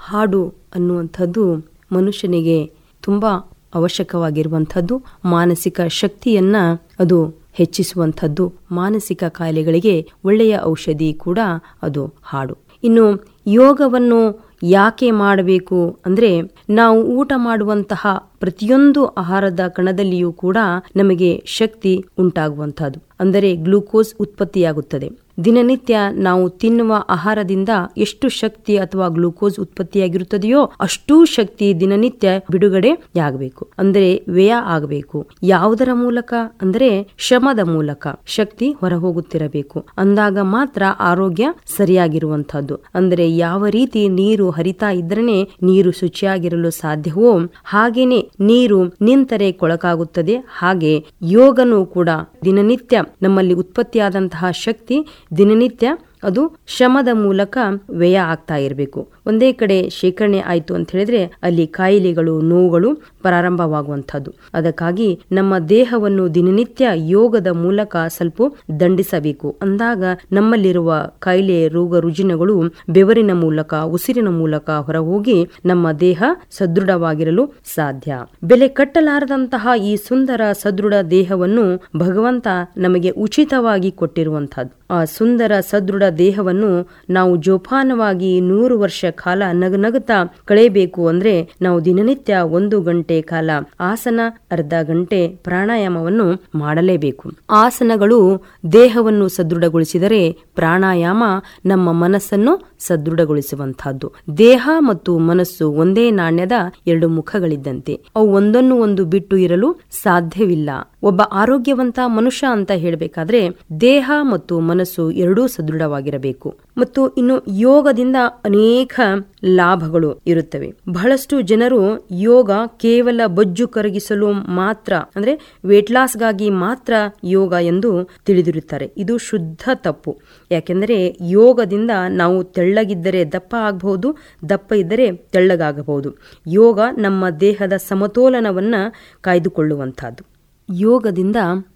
ಹಾಡು ಅನ್ನುವಂಥದ್ದು ಮನುಷ್ಯನಿಗೆ ತುಂಬಾ ಅವಶ್ಯಕವಾಗಿರುವಂಥದ್ದು ಮಾನಸಿಕ ಶಕ್ತಿಯನ್ನ ಅದು ಹೆಚ್ಚಿಸುವಂಥದ್ದು ಮಾನಸಿಕ ಕಾಯಿಲೆಗಳಿಗೆ ಒಳ್ಳೆಯ ಔಷಧಿ ಕೂಡ ಅದು ಹಾಡು ಇನ್ನು ಯೋಗವನ್ನು ಯಾಕೆ ಮಾಡಬೇಕು ಅಂದ್ರೆ ನಾವು ಊಟ ಮಾಡುವಂತಹ ಪ್ರತಿಯೊಂದು ಆಹಾರದ ಕಣದಲ್ಲಿಯೂ ಕೂಡ ನಮಗೆ ಶಕ್ತಿ ಉಂಟಾಗುವಂತಹದ್ದು ಅಂದರೆ ಗ್ಲೂಕೋಸ್ ಉತ್ಪತ್ತಿಯಾಗುತ್ತದೆ ದಿನನಿತ್ಯ ನಾವು ತಿನ್ನುವ ಆಹಾರದಿಂದ ಎಷ್ಟು ಶಕ್ತಿ ಅಥವಾ ಗ್ಲೂಕೋಸ್ ಉತ್ಪತ್ತಿಯಾಗಿರುತ್ತದೆಯೋ ಅಷ್ಟೂ ಶಕ್ತಿ ದಿನನಿತ್ಯ ಬಿಡುಗಡೆಯಾಗಬೇಕು ಅಂದರೆ ವ್ಯಯ ಆಗಬೇಕು ಯಾವುದರ ಮೂಲಕ ಅಂದರೆ ಶ್ರಮದ ಮೂಲಕ ಶಕ್ತಿ ಹೊರಹೋಗುತ್ತಿರಬೇಕು ಅಂದಾಗ ಮಾತ್ರ ಆರೋಗ್ಯ ಸರಿಯಾಗಿರುವಂತಹದ್ದು ಅಂದರೆ ಯಾವ ರೀತಿ ನೀರು ಹರಿತಾ ಇದ್ರನೆ ನೀರು ಶುಚಿಯಾಗಿರಲು ಸಾಧ್ಯವೋ ಹಾಗೇನೆ ನೀರು ನಿಂತರೆ ಕೊಳಕಾಗುತ್ತದೆ ಹಾಗೆ ಯೋಗನೂ ಕೂಡ ದಿನನಿತ್ಯ ನಮ್ಮಲ್ಲಿ ಉತ್ಪತ್ತಿಯಾದಂತಹ ಶಕ್ತಿ ದಿನನಿತ್ಯ ಅದು ಶ್ರಮದ ಮೂಲಕ ವ್ಯಯ ಆಗ್ತಾ ಇರಬೇಕು ಒಂದೇ ಕಡೆ ಶೇಖರಣೆ ಆಯ್ತು ಅಂತ ಹೇಳಿದ್ರೆ ಅಲ್ಲಿ ಕಾಯಿಲೆಗಳು ನೋವುಗಳು ಪ್ರಾರಂಭವಾಗುವಂಥದ್ದು ಅದಕ್ಕಾಗಿ ನಮ್ಮ ದೇಹವನ್ನು ದಿನನಿತ್ಯ ಯೋಗದ ಮೂಲಕ ಸ್ವಲ್ಪ ದಂಡಿಸಬೇಕು ಅಂದಾಗ ನಮ್ಮಲ್ಲಿರುವ ಕಾಯಿಲೆ ರೋಗ ರುಜಿನಗಳು ಬೆವರಿನ ಮೂಲಕ ಉಸಿರಿನ ಮೂಲಕ ಹೊರಹೋಗಿ ನಮ್ಮ ದೇಹ ಸದೃಢವಾಗಿರಲು ಸಾಧ್ಯ ಬೆಲೆ ಕಟ್ಟಲಾರದಂತಹ ಈ ಸುಂದರ ಸದೃಢ ದೇಹವನ್ನು ಭಗವಂತ ನಮಗೆ ಉಚಿತವಾಗಿ ಕೊಟ್ಟಿರುವಂತಹದ್ದು ಆ ಸುಂದರ ಸದೃಢ ದೇಹವನ್ನು ನಾವು ಜೋಪಾನವಾಗಿ ನೂರು ವರ್ಷ ಕಾಲ ನಗನಗುತ್ತಾ ಕಳೆಯಬೇಕು ಅಂದ್ರೆ ನಾವು ದಿನನಿತ್ಯ ಒಂದು ಗಂಟೆ ಕಾಲ ಆಸನ ಅರ್ಧ ಗಂಟೆ ಪ್ರಾಣಾಯಾಮವನ್ನು ಮಾಡಲೇಬೇಕು ಆಸನಗಳು ದೇಹವನ್ನು ಸದೃಢಗೊಳಿಸಿದರೆ ಪ್ರಾಣಾಯಾಮ ನಮ್ಮ ಮನಸ್ಸನ್ನು ಸದೃಢಗೊಳಿಸುವಂತಹದ್ದು ದೇಹ ಮತ್ತು ಮನಸ್ಸು ಒಂದೇ ನಾಣ್ಯದ ಎರಡು ಮುಖಗಳಿದ್ದಂತೆ ಅವು ಒಂದನ್ನು ಒಂದು ಬಿಟ್ಟು ಇರಲು ಸಾಧ್ಯವಿಲ್ಲ ಒಬ್ಬ ಆರೋಗ್ಯವಂತ ಮನುಷ್ಯ ಅಂತ ಹೇಳಬೇಕಾದ್ರೆ ದೇಹ ಮತ್ತು ಮನಸ್ಸು ಎರಡೂ ಸದೃಢವಾಗಿರಬೇಕು ಮತ್ತು ಇನ್ನು ಯೋಗದಿಂದ ಅನೇಕ ಲಾಭಗಳು ಇರುತ್ತವೆ ಬಹಳಷ್ಟು ಜನರು ಯೋಗ ಕೇವಲ ಬೊಜ್ಜು ಕರಗಿಸಲು ಮಾತ್ರ ಅಂದ್ರೆ ವೇಟ್ ಲಾಸ್ಗಾಗಿ ಮಾತ್ರ ಯೋಗ ಎಂದು ತಿಳಿದಿರುತ್ತಾರೆ ಇದು ಶುದ್ಧ ತಪ್ಪು ಯಾಕೆಂದರೆ ಯೋಗದಿಂದ ನಾವು ತೆಳ್ಳಗಿದ್ದರೆ ದಪ್ಪ ಆಗಬಹುದು ದಪ್ಪ ಇದ್ದರೆ ತೆಳ್ಳಗಾಗಬಹುದು ಯೋಗ ನಮ್ಮ ದೇಹದ ಸಮತೋಲನವನ್ನ ಕಾಯ್ದುಕೊಳ್ಳುವಂತಹದ್ದು ಯೋಗದಿಂದ